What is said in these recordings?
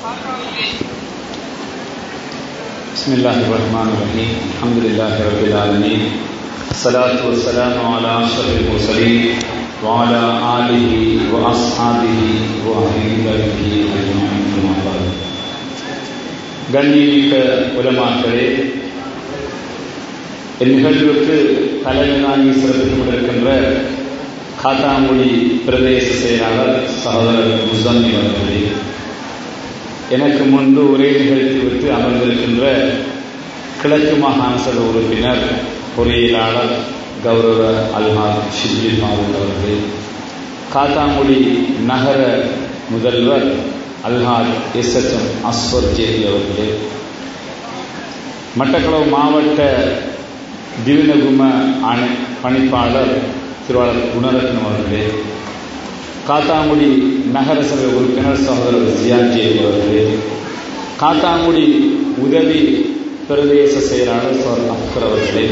بسم الله الرحمن الرحيم الحمد لله رب العالمين الصلاة والسلام على أشرف المرسلين وعلى آله وأصحابه وأهل بيته أجمعين أما بعد கண்ணியமிக்க உலமாக்களே இந்நிகழ்வுக்கு தலைமை தாங்கி சிறப்பித்துக் கொண்டிருக்கின்ற காத்தாங்குடி பிரதேச செயலாளர் சகோதரர் முசம்மி அவர்களே எனக்கு முன்பு உரை நிகழ்த்தி விட்டு அமர்ந்திருக்கின்ற கிழக்கு மாகாண சபை உறுப்பினர் பொறியியலாளர் கௌரவ அல்ஹாத் ஷிப்லி மாவூர் அவர்களே காத்தாங்குடி நகர முதல்வர் Alhaj S H M Azwer JP அவர்களே மட்டக்களவு மாவட்ட திவினகும அணை பணிப்பாளர் திருவாளர் குணரத்னம் அவர்களே காத்தாங்குடி நகர சபை உறுப்பினர் சகோதரர் ஜியான்ஜி அவர்களே காத்தாங்குடி உதவி பிரதேச செயலாளர் சோர் அப்கர் அவர்களே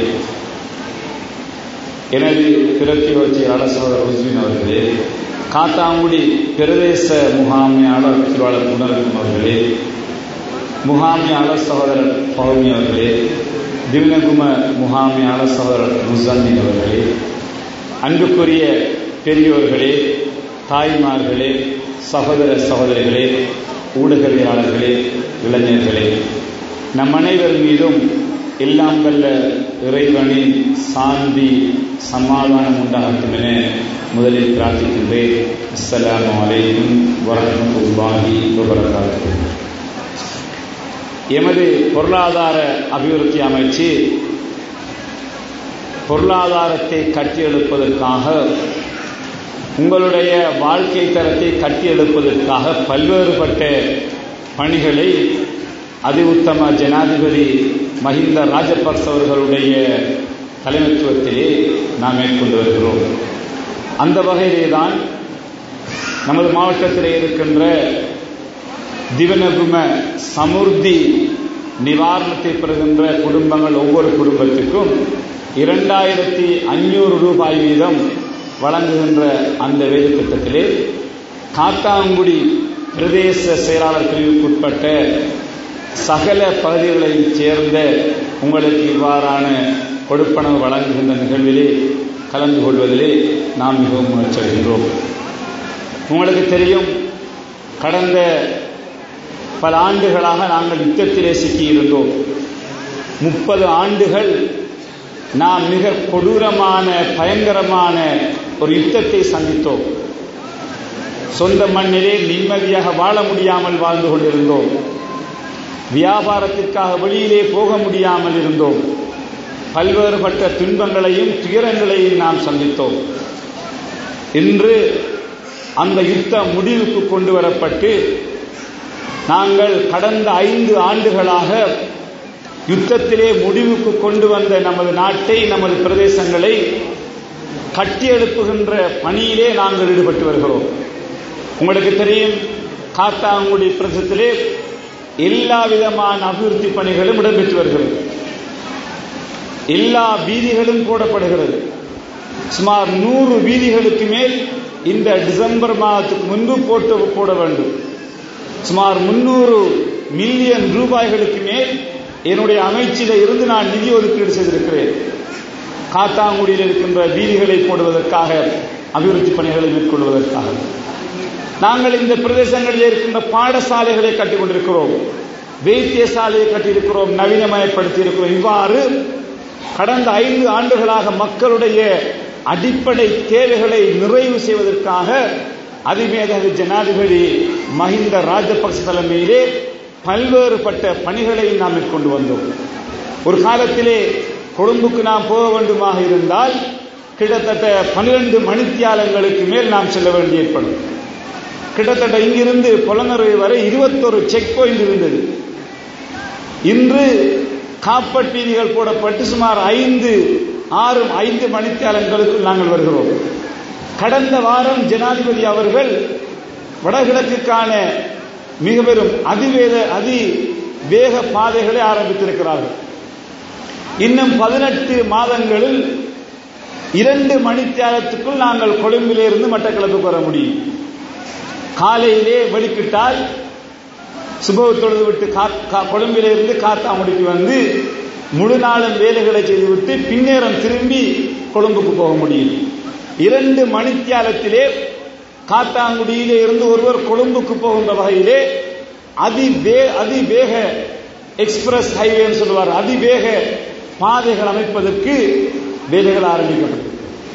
எனது பிரத்தியோக செயலாளர் சோதரர் உஸ்மின் அவர்களே காத்தாங்குடி பிரதேச முகாமையாளர் திருவாளர் குணரத்னம் அவர்களே முகாமையாளர் சகோதரர் பௌமி அவர்களே திவ்னகும முகாமையாளர் சகோதரர் முசன்னின் அவர்களே அன்புக்குரிய பெரியோர்களே தாய்மார்களே சகோதர சகோதரிகளே ஊடகவியலாளர்களே இளைஞர்களே நம் அனைவர் மீதும் எல்லாம் வல்ல இறைவனின் சாந்தி சமாதானம் உண்டாகட்டும் என முதலில் பிரார்த்திக்கின்றேன் அஸ்ஸலாம் வலைக்கும் வரமத்துல்லாஹி வபரகாத்து எமது பொருளாதார அபிவிருத்தி அமைச்சு பொருளாதாரத்தை கட்டியெழுப்பதற்காக உங்களுடைய வாழ்க்கை தரத்தை கட்டியெழுப்பதற்காக பல்வேறுபட்ட பணிகளை அதி உத்தம ஜனாதிபதி மஹிந்த ராஜபக்ச அவர்களுடைய தலைமைத்துவத்திலே நாம் மேற்கொண்டு வருகிறோம் அந்த வகையிலே தான் நமது மாவட்டத்தில் இருக்கின்ற திவனகும சமுர்த்தி நிவாரணத்தை பெறுகின்ற குடும்பங்கள் ஒவ்வொரு குடும்பத்துக்கும் இரண்டாயிரத்தி அஞ்சூறு ரூபாய் வீதம் வழங்குகின்ற அந்த வேலை திட்டத்திலே காத்தாங்குடி பிரதேச செயலாளர் பிரிவுக்குட்பட்ட சகல பகுதிகளையும் சேர்ந்த உங்களுக்கு இவ்வாறான கொடுப்பனவு வழங்குகின்ற நிகழ்விலே கலந்து கொள்வதிலே நாம் மிகவும் முயற்சிகின்றோம் உங்களுக்கு தெரியும் கடந்த பல ஆண்டுகளாக நாங்கள் யுத்தத்திலே சிக்கியிருந்தோம் முப்பது ஆண்டுகள் நாம் மிக கொடூரமான பயங்கரமான ஒரு யுத்தத்தை சந்தித்தோம் சொந்த மண்ணிலே நிம்மதியாக வாழ முடியாமல் வாழ்ந்து கொண்டிருந்தோம் வியாபாரத்திற்காக வெளியிலே போக முடியாமல் இருந்தோம் பல்வேறுபட்ட துன்பங்களையும் துயரங்களையும் நாம் சந்தித்தோம் இன்று அந்த யுத்தம் முடிவுக்கு கொண்டு வரப்பட்டு நாங்கள் கடந்த ஐந்து ஆண்டுகளாக யுத்தத்திலே முடிவுக்கு கொண்டு வந்த நமது நாட்டை நமது பிரதேசங்களை கட்டியெழுப்புகின்ற பணியிலே நாங்கள் ஈடுபட்டு வருகிறோம் உங்களுக்கு தெரியும் காத்தாங்குடி பிரதேசத்திலே எல்லா விதமான அபிவிருத்தி பணிகளும் இடம்பெற்று வருகிறது எல்லா வீதிகளும் போடப்படுகிறது சுமார் நூறு வீதிகளுக்கு மேல் இந்த டிசம்பர் மாதத்துக்கு முன்பு போட்டு போட வேண்டும் சுமார் முன்னூறு மில்லியன் ரூபாய்களுக்கு மேல் என்னுடைய அமைச்சில இருந்து நான் நிதி ஒதுக்கீடு செய்திருக்கிறேன் காத்தாங்குடியில் இருக்கின்ற வீதிகளை போடுவதற்காக அபிவிருத்தி பணிகளை மேற்கொள்வதற்காக நாங்கள் இந்த பிரதேசங்களில் இருக்கின்ற பாடசாலைகளை கட்டிக் கொண்டிருக்கிறோம் வைத்தியசாலையை கட்டியிருக்கிறோம் நவீனமயப்படுத்தி இருக்கிறோம் இவ்வாறு கடந்த ஐந்து ஆண்டுகளாக மக்களுடைய அடிப்படை தேவைகளை நிறைவு செய்வதற்காக அதிமேதகு ஜனாதிபதி மஹிந்த ராஜபக்ச தலைமையிலே பல்வேறுபட்ட பணிகளை நாம் மேற்கொண்டு வந்தோம் ஒரு காலத்திலே கொழும்புக்கு நாம் போக வேண்டுமாக இருந்தால் கிட்டத்தட்ட பனிரெண்டு மணித்தியாலங்களுக்கு மேல் நாம் செல்ல வேண்டி ஏற்படும் கிட்டத்தட்ட இங்கிருந்து புலனறுவை வரை இருபத்தொரு செக் பாயிண்ட் இருந்தது இன்று காப்பட் வீதிகள் போடப்பட்டு சுமார் ஐந்து ஆறு ஐந்து மணித்தியாலங்களுக்குள் நாங்கள் வருகிறோம் கடந்த வாரம் ஜனாதிபதி அவர்கள் வடகிழக்குக்கான மிக பெரும் அதிவேத அதி வேக பாதைகளை ஆரம்பித்திருக்கிறார்கள் இன்னும் பதினெட்டு மாதங்களில் இரண்டு மணித்தியாலத்துக்குள் நாங்கள் கொழும்பிலிருந்து மட்டக்களப்புக்கு வர முடியும் காலையிலே வெளிக்கிட்டால் சுபவ தொழுது விட்டு கொழும்பில இருந்து காத்தாங்குடிக்கு வந்து முழு நாளும் வேலைகளை செய்துவிட்டு பின்னேரம் திரும்பி கொழும்புக்கு போக முடியும் இரண்டு மணித்தியாலத்திலே காத்தாங்குடியிலே இருந்து ஒருவர் கொழும்புக்கு போகின்ற வகையிலே அதிவே அதிவேக எக்ஸ்பிரஸ் ஹைவேன்னு சொல்லுவார் அதிவேக பாதைகள் அமைப்பதற்கு வேலைகள் ஆரம்பிக்கப்பட்டது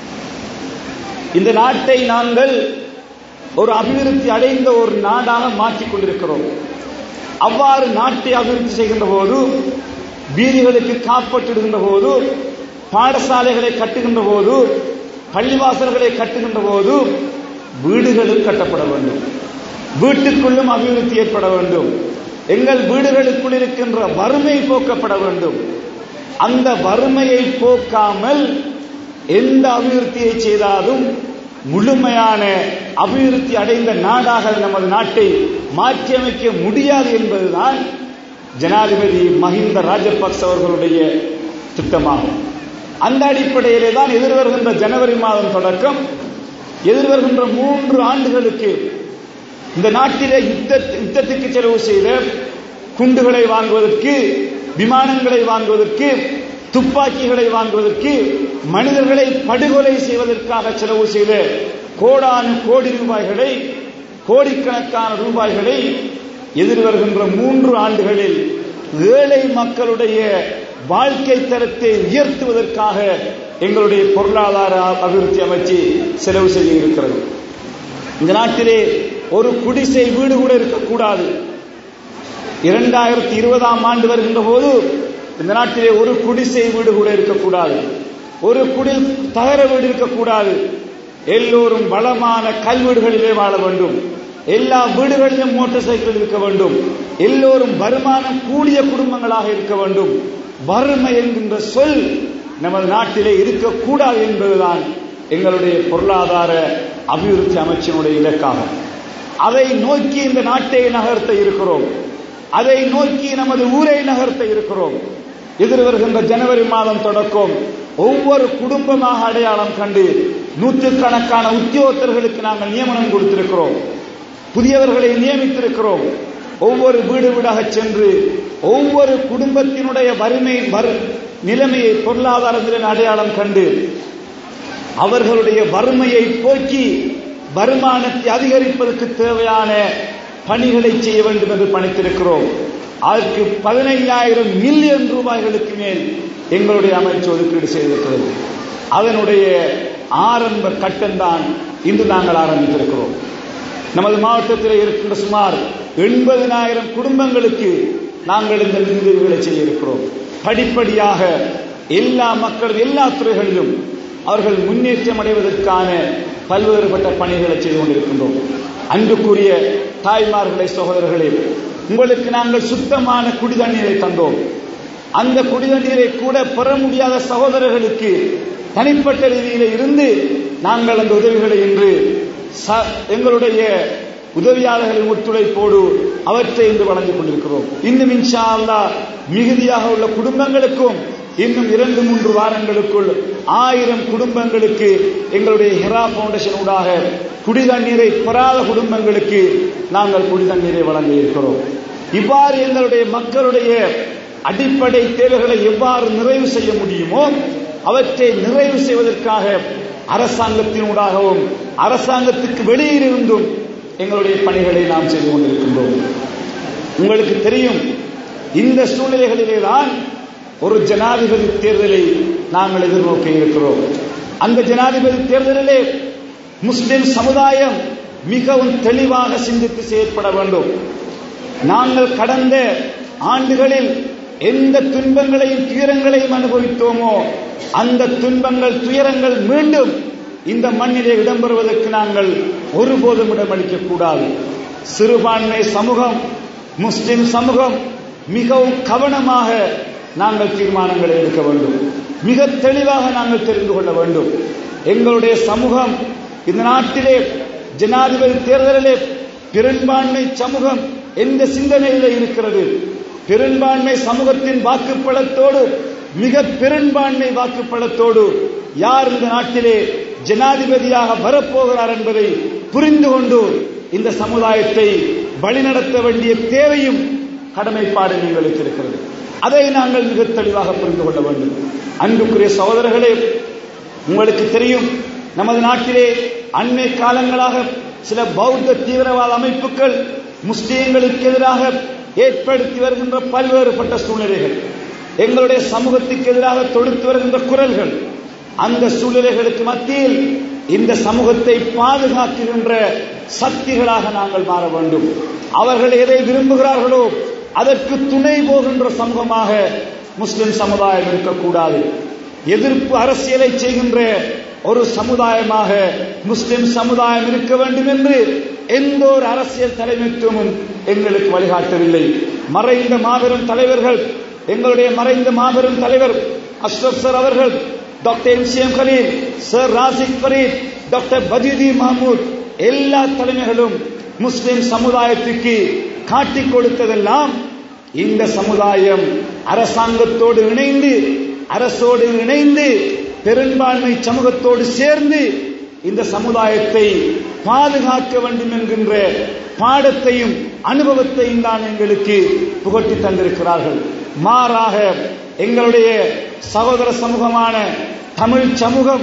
இந்த நாட்டை நாங்கள் ஒரு அபிவிருத்தி அடைந்த ஒரு நாடாக மாற்றிக் கொண்டிருக்கிறோம் அவ்வாறு நாட்டை அபிவிருத்தி செய்கின்ற போது வீதிகளுக்கு காப்பற்றிடுகின்ற போது பாடசாலைகளை கட்டுகின்ற போது பள்ளிவாசல்களை கட்டுகின்ற போது வீடுகளும் கட்டப்பட வேண்டும் வீட்டுக்குள்ளும் அபிவிருத்தி ஏற்பட வேண்டும் எங்கள் வீடுகளுக்குள் இருக்கின்ற வறுமை போக்கப்பட வேண்டும் அந்த வறுமையை போக்காமல் எந்த அபிவிருத்தியை செய்தாலும் முழுமையான அபிவிருத்தி அடைந்த நாடாக நமது நாட்டை மாற்றியமைக்க முடியாது என்பதுதான் ஜனாதிபதி மஹிந்த ராஜபக்ச அவர்களுடைய திட்டமாகும் அந்த அடிப்படையிலே தான் எதிர்வருகின்ற ஜனவரி மாதம் தொடக்கம் எதிர்வருகின்ற மூன்று ஆண்டுகளுக்கு இந்த நாட்டிலே யுத்த யுத்தத்துக்கு செலவு செய்த குண்டுகளை வாங்குவதற்கு விமானங்களை வாங்குவதற்கு துப்பாக்கிகளை வாங்குவதற்கு மனிதர்களை படுகொலை செய்வதற்காக செலவு செய்த கோடானு கோடி ரூபாய்களை கோடிக்கணக்கான ரூபாய்களை எதிர்வருகின்ற மூன்று ஆண்டுகளில் ஏழை மக்களுடைய வாழ்க்கை தரத்தை உயர்த்துவதற்காக எங்களுடைய பொருளாதார அபிவிருத்தி அமைச்சு செலவு செய்ய இருக்கிறது இந்த நாட்டிலே ஒரு குடிசை வீடு கூட இருக்கக்கூடாது இரண்டாயிரத்தி இருபதாம் ஆண்டு வருகின்ற போது இந்த நாட்டிலே ஒரு குடிசை வீடு கூட இருக்கக்கூடாது ஒரு குடி தகர வீடு இருக்கக்கூடாது எல்லோரும் வளமான கல்வீடுகளிலே வாழ வேண்டும் எல்லா வீடுகளிலும் மோட்டார் சைக்கிள் இருக்க வேண்டும் எல்லோரும் வருமானம் கூடிய குடும்பங்களாக இருக்க வேண்டும் வறுமை என்கின்ற சொல் நமது நாட்டிலே இருக்கக்கூடாது என்பதுதான் எங்களுடைய பொருளாதார அபிவிருத்தி அமைச்சினுடைய இலக்காகும் அதை நோக்கி இந்த நாட்டை நகர்த்த இருக்கிறோம் அதை நோக்கி நமது ஊரை நகர்த்த இருக்கிறோம் எதிர்வருகின்ற ஜனவரி மாதம் தொடக்கம் ஒவ்வொரு குடும்பமாக அடையாளம் கண்டு நூற்றுக்கணக்கான உத்தியோகத்தர்களுக்கு நாங்கள் நியமனம் கொடுத்திருக்கிறோம் புதியவர்களை நியமித்திருக்கிறோம் ஒவ்வொரு வீடு வீடாக சென்று ஒவ்வொரு குடும்பத்தினுடைய வறுமை நிலைமையை பொருளாதார நிலை அடையாளம் கண்டு அவர்களுடைய வறுமையை போக்கி வருமானத்தை அதிகரிப்பதற்கு தேவையான பணிகளை செய்ய வேண்டும் என்று பணித்திருக்கிறோம் அதற்கு பதினைந்தாயிரம் மில்லியன் ரூபாய்களுக்கு மேல் எங்களுடைய அமைச்சு ஒதுக்கீடு செய்திருக்கிறது அதனுடைய ஆரம்ப கட்டம்தான் இன்று நாங்கள் ஆரம்பித்திருக்கிறோம் நமது மாவட்டத்தில் இருக்கின்ற சுமார் எண்பதினாயிரம் குடும்பங்களுக்கு நாங்கள் இந்த நிதியுதவிகளை செய்ய இருக்கிறோம் படிப்படியாக எல்லா மக்கள் எல்லா துறைகளிலும் அவர்கள் முன்னேற்றம் அடைவதற்கான பல்வேறுபட்ட பணிகளை செய்து கொண்டிருக்கின்றோம் அன்புக்குரிய தாய்மார்களை சகோதரர்களே உங்களுக்கு நாங்கள் சுத்தமான குடிதண்ணீரை தந்தோம் அந்த குடிதண்ணீரை கூட பெற முடியாத சகோதரர்களுக்கு தனிப்பட்ட ரீதியில இருந்து நாங்கள் அந்த உதவிகளை இன்று எங்களுடைய உதவியாளர்களின் ஒத்துழைப்போடு அவற்றை இன்று வழங்கிக் கொண்டிருக்கிறோம் இன்னும் இன்ஷா அல்லா மிகுதியாக உள்ள குடும்பங்களுக்கும் இன்னும் இரண்டு மூன்று வாரங்களுக்குள் ஆயிரம் குடும்பங்களுக்கு எங்களுடைய ஹெரா பவுண்டேஷன் ஊடாக குடிதண்ணீரை பெறாத குடும்பங்களுக்கு நாங்கள் குடிதண்ணீரை வழங்க இருக்கிறோம் இவ்வாறு எங்களுடைய மக்களுடைய அடிப்படை தேவைகளை எவ்வாறு நிறைவு செய்ய முடியுமோ அவற்றை நிறைவு செய்வதற்காக அரசாங்கத்தினூடாகவும் அரசாங்கத்துக்கு வெளியிலிருந்தும் எங்களுடைய பணிகளை நாம் செய்து கொண்டிருக்கின்றோம் உங்களுக்கு தெரியும் இந்த சூழ்நிலைகளிலே தான் ஒரு ஜனாதிபதி தேர்தலை நாங்கள் எதிர்நோக்கி இருக்கிறோம் அந்த ஜனாதிபதி தேர்தலிலே முஸ்லிம் சமுதாயம் மிகவும் தெளிவாக சிந்தித்து செயற்பட வேண்டும் நாங்கள் கடந்த ஆண்டுகளில் எந்த துன்பங்களையும் துயரங்களையும் அனுபவித்தோமோ அந்த துன்பங்கள் துயரங்கள் மீண்டும் இந்த மண்ணிலே இடம்பெறுவதற்கு நாங்கள் ஒருபோதும் இடமளிக்க கூடாது சிறுபான்மை சமூகம் முஸ்லிம் சமூகம் மிகவும் கவனமாக நாங்கள் தீர்மானங்களை எடுக்க வேண்டும் மிக தெளிவாக நாங்கள் தெரிந்து கொள்ள வேண்டும் எங்களுடைய சமூகம் இந்த நாட்டிலே ஜனாதிபதி தேர்தலிலே பெரும்பான்மை சமூகம் எந்த சிந்தனையில இருக்கிறது பெரும்பான்மை சமூகத்தின் வாக்குப்பழத்தோடு மிக பெரும்பான்மை வாக்குப்பழத்தோடு யார் இந்த நாட்டிலே ஜனாதிபதியாக வரப்போகிறார் என்பதை புரிந்து கொண்டு இந்த சமுதாயத்தை வழிநடத்த வேண்டிய தேவையும் கடமைப்பாடும் எங்களுக்கு இருக்கிறது அதை நாங்கள் மிக தெளிவாக புரிந்து கொள்ள வேண்டும் அன்புக்குரிய சகோதரர்களே உங்களுக்கு தெரியும் நமது நாட்டிலே அண்மை காலங்களாக சில பௌத்த தீவிரவாத அமைப்புகள் முஸ்லிம்களுக்கு எதிராக ஏற்படுத்தி வருகின்ற பல்வேறுபட்ட சூழ்நிலைகள் எங்களுடைய சமூகத்துக்கு எதிராக தொடுத்து வருகின்ற குரல்கள் அந்த சூழ்நிலைகளுக்கு மத்தியில் இந்த சமூகத்தை பாதுகாக்கின்ற சக்திகளாக நாங்கள் மாற வேண்டும் அவர்கள் எதை விரும்புகிறார்களோ அதற்கு துணை போகின்ற சமூகமாக முஸ்லிம் சமுதாயம் இருக்கக்கூடாது எதிர்ப்பு அரசியலை செய்கின்ற ஒரு சமுதாயமாக முஸ்லிம் சமுதாயம் இருக்க வேண்டும் என்று எந்த ஒரு அரசியல் தலைமைத்துவமும் எங்களுக்கு வழிகாட்டவில்லை மறைந்த மாபெரும் தலைவர்கள் எங்களுடைய மறைந்த மாபெரும் தலைவர் அஷ்ரப் சார் அவர்கள் doctor M C M Kaleel sir Razik Fareed doctor Bajeethi Mahmood எல்லா தலைமைகளும் முஸ்லிம் சமுதாயத்துக்கு காட்டிக் கொடுத்ததெல்லாம் இந்த சமுதாயம் அரசாங்கத்தோடு இணைந்து அரசோடு இணைந்து பெரும்பான்மை சமூகத்தோடு சேர்ந்து இந்த சமுதாயத்தை பாதுகாக்க வேண்டும் என்கின்ற பாடத்தையும் அனுபவத்தையும் தான் எங்களுக்கு புகட்டி தந்திருக்கிறார்கள் மாறாக எங்களுடைய சகோதர சமூகமான தமிழ் சமூகம்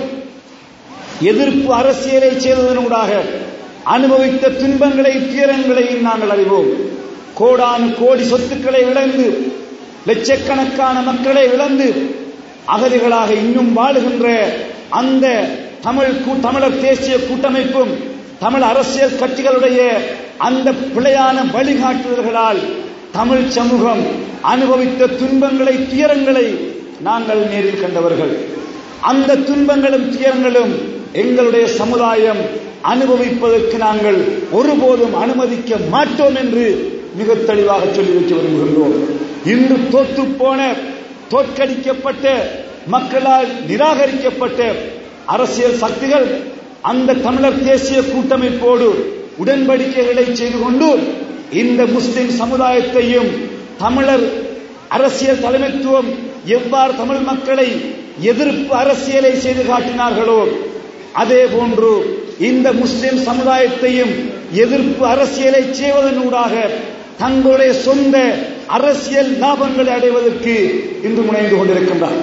எதிர்ப்பு அரசியலை செய்ததனூடாக அனுபவித்த துன்பங்களை துயரங்களையும் நாங்கள் அறிவோம் கோடானு கோடி சொத்துக்களை இழந்து லட்சக்கணக்கான மக்களை இழந்து அகதிகளாக இன்னும் வாழுகின்ற அந்த தமிழ் கூ- தமிழர் தேசிய கூட்டமைப்பும் தமிழ் அரசியல் கட்சிகளுடைய அந்த பிழையான வழிகாட்டுதல்களால் தமிழ் சமூகம் அனுபவித்த துன்பங்களை துயரங்களை நாங்கள் நேரில் கண்டவர்கள் அந்த துன்பங்களும் துயரங்களும் எங்களுடைய சமுதாயம் அனுபவிப்பதற்கு நாங்கள் ஒருபோதும் அனுமதிக்க மாட்டோம் என்று மிக தெளிவாக சொல்லி வைக்க விரும்புகின்றோம் இன்று தோற்று போன தோற்கடிக்கப்பட்ட மக்களால் நிராகரிக்கப்பட்ட அரசியல் சக்திகள் அந்த தமிழர் தேசிய கூட்டமைப்போடு உடன்படிக்கைகளை செய்து கொண்டு இந்த முஸ்லிம் சமுதாயத்தையும் தமிழர் அரசியல் தலைமைத்துவம் எவ்வாறு தமிழ் மக்களை எதிர்ப்பு அரசியலை செய்து காட்டினார்களோ அதே போன்று இந்த முஸ்லிம் சமுதாயத்தையும் எதிர்ப்பு அரசியலை செய்வதனூடாக தங்களுடைய சொந்த அரசியல் லாபங்களை அடைவதற்கு இன்று முனைந்து கொண்டிருக்கின்றார்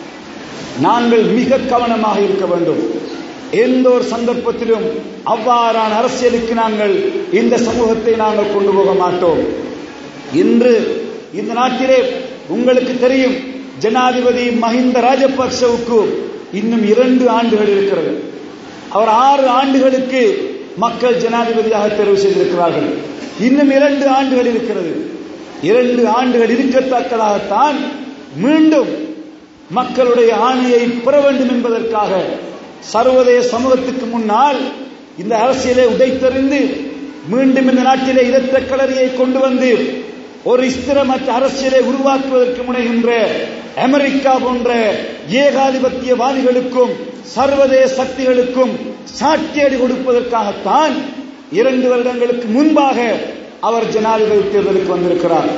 நாங்கள் மிக கவனமாக இருக்க வேண்டும் எந்த ஒரு சந்தர்ப்பத்திலும் அவ்வாறான அரசியலுக்கு நாங்கள் இந்த சமூகத்தை நாங்கள் கொண்டு போக மாட்டோம் இன்று இந்த நாட்டிலே உங்களுக்கு தெரியும் ஜனாதிபதி மஹிந்த ராஜபக்சவுக்கு இன்னும் இரண்டு ஆண்டுகள் இருக்கிறது அவர் ஆறு ஆண்டுகளுக்கு மக்கள் ஜனாதிபதியாக தேர்வு செய்திருக்கிறார்கள் இன்னும் இரண்டு ஆண்டுகள் இருக்கிறது இரண்டு ஆண்டுகள் இருக்கத்தக்கதாகத்தான் மீண்டும் மக்களுடைய ஆணையை பெற வேண்டும் என்பதற்காக சர்வதேச சமூகத்துக்கு முன்னால் இந்த அரசியலை உடைத்தெறிந்து மீண்டும் இந்த நாட்டிலே இரத்த களரியை கொண்டு வந்து ஒரு ஸ்திரமற்ற அரசியலை உருவாக்குவதற்கு முனைகின்ற அமெரிக்கா போன்ற ஏகாதிபத்தியவாதிகளுக்கும் சர்வதேச சக்திகளுக்கும் சாட்டியடி கொடுப்பதற்காகத்தான் இரண்டு வருடங்களுக்கு முன்பாக அவர் ஜனாதிபதி தேர்தலுக்கு வந்திருக்கிறார்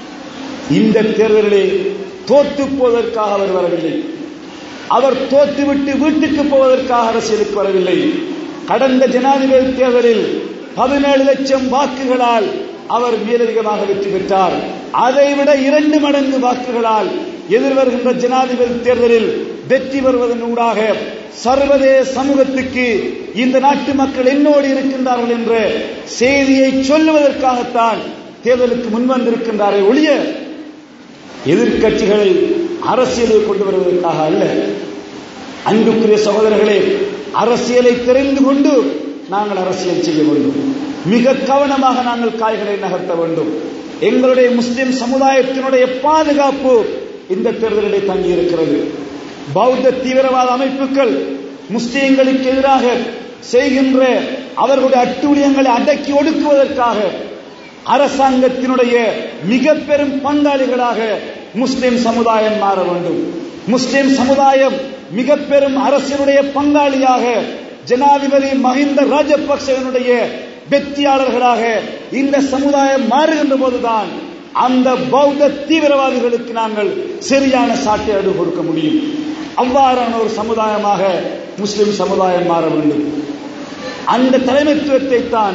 இந்த தேர்தலிலே தோத்து போவதற்காக அவர் வரவில்லை அவர் தோத்துவிட்டு வீட்டுக்கு போவதற்காக அரசியலுக்கு வரவில்லை கடந்த ஜனாதிபதி தேர்தலில் பதினேழு லட்சம் வாக்குகளால் அவர் மேலதிகமாக வெற்றி பெற்றார் அதைவிட இரண்டு மடங்கு வாக்குகளால் எதிர்வருகின்ற ஜனாதிபதி தேர்தலில் வெற்றி பெறுவதன் ஊடாக சர்வதேச சமூகத்துக்கு இந்த நாட்டு மக்கள் என்னோடு இருக்கின்றார்கள் என்ற செய்தியை சொல்லுவதற்காகத்தான் தேர்தலுக்கு முன்வந்திருக்கின்றாரே ஒழிய எதிர்க்கட்சிகளை அரசியலில் கொண்டு வருவதற்காக அல்ல அன்புக்குரிய சகோதரர்களே அரசியலை தெரிந்து கொண்டு நாங்கள் அரசியல் செய்ய வேண்டும் மிக கவனமாக நாங்கள் காய்களை நகர்த்த வேண்டும் எங்களுடைய முஸ்லிம் சமுதாயத்தினுடைய பாதுகாப்பு இந்த தேர்தலிலே தங்கியிருக்கிறது பௌத்த தீவிரவாத அமைப்புகள் முஸ்லிம்களுக்கு எதிராக செய்கின்ற அவர்களுடைய அட்டூழியங்களை அடக்கி ஒடுக்குவதற்காக அரசாங்கத்தினுடைய மிக பெரும் பங்காளிகளாக முஸ்லிம் சமுதாயம் மாற வேண்டும் முஸ்லிம் சமுதாயம் மிக பெரும் அரசினுடைய பங்காளியாக ஜனாதிபதி மஹிந்த ராஜபக்சவனுடைய வெற்றியாளர்களாக இந்த சமுதாயம் மாறுகின்ற போதுதான் அந்த பௌத்த தீவிரவாதிகளுக்கு நாங்கள் சரியான சாட்டையடு கொடுக்க முடியும் அவ்வாறான ஒரு சமுதாயமாக முஸ்லிம் சமுதாயம் மாற வேண்டும் அந்த தலைமைத்துவத்தை தான்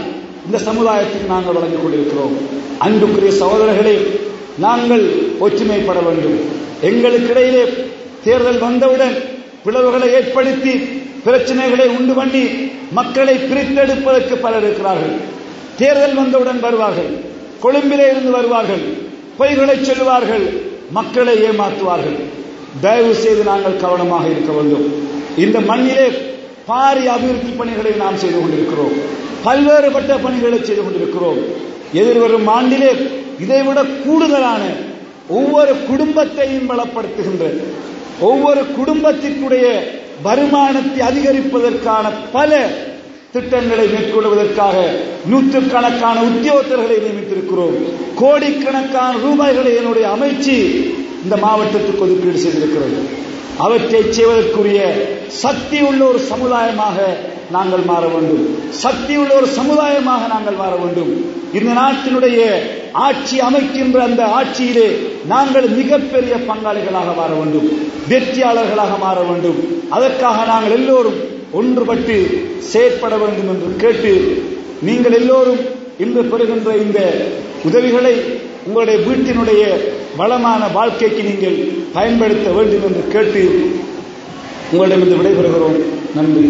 இந்த சமுதாயத்துக்கு நாங்கள் வழங்கிக் கொண்டிருக்கிறோம் அன்புக்குரிய சகோதரர்களே நாங்கள் ஒற்றுமைப்பட வேண்டும் எங்களுக்கிடையிலே தேர்தல் வந்தவுடன் பிளவுகளை ஏற்படுத்தி பிரச்சனைகளை உண்டு பண்ணி மக்களை பிரித்தெடுப்பதற்கு பலர் இருக்கிறார்கள் தேர்தல் வந்தவுடன் வருவார்கள் கொழும்பிலே இருந்து வருவார்கள் பொய்களை சொல்லுவார்கள் மக்களை ஏமாற்றுவார்கள் தயவு செய்து நாங்கள் கவனமாக இருக்க வேண்டும் இந்த மண்ணிலே பாரிய அபிவிருத்தி பணிகளை நாம் செய்து கொண்டிருக்கிறோம் பல்வேறுபட்ட பணிகளை செய்து கொண்டிருக்கிறோம் எதிர்வரும் ஆண்டிலே இதைவிட கூடுதலான ஒவ்வொரு குடும்பத்தையும் பலப்படுத்துகின்ற ஒவ்வொரு குடும்பத்திற்குடைய வருமானத்தை அதிகரிப்பதற்கான பல திட்டங்களை மேற்கொள்வதற்காக நூற்றுக்கணக்கான உத்தியோகத்தர்களை நியமித்திருக்கிறோம் கோடிக்கணக்கான ரூபாய்களை என்னுடைய அமைச்சு இந்த மாவட்டத்துக்கு ஒதுக்கீடு செய்திருக்கிறது அவற்றை செய்வதற்குரிய சக்தி உள்ள ஒரு சமுதாயமாக நாங்கள் மாற வேண்டும் சக்தி உள்ள ஒரு சமுதாயமாக நாங்கள் மாற வேண்டும் இந்த நாட்டினுடைய ஆட்சி அமைக்கின்ற அந்த ஆட்சியிலே நாங்கள் மிகப்பெரிய பங்காளிகளாக மாற வேண்டும் வெற்றியாளர்களாக மாற வேண்டும் அதற்காக நாங்கள் எல்லோரும் ஒன்றுபட்டு செயற்பட வேண்டும் என்று கேட்டு நீங்கள் எல்லோரும் இன்று பெறுகின்ற இந்த உதவிகளை உங்களுடைய வீட்டினுடைய வளமான வாழ்க்கைக்கு நீங்கள் பயன்படுத்த வேண்டும் என்று கேட்டு உங்களிடமிருந்து விடைபெறுகிறோம் நன்றி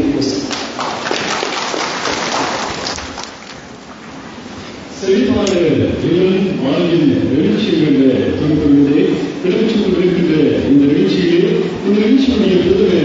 செழிப்பான இளம் வாழ்வின் எழுச்சிகள் தொகுப்பிலே இடம்பெற்றுக் கொண்டிருக்கின்ற இந்த நிகழ்ச்சியிலே இந்த நிகழ்ச்சியுடைய விருதுகளை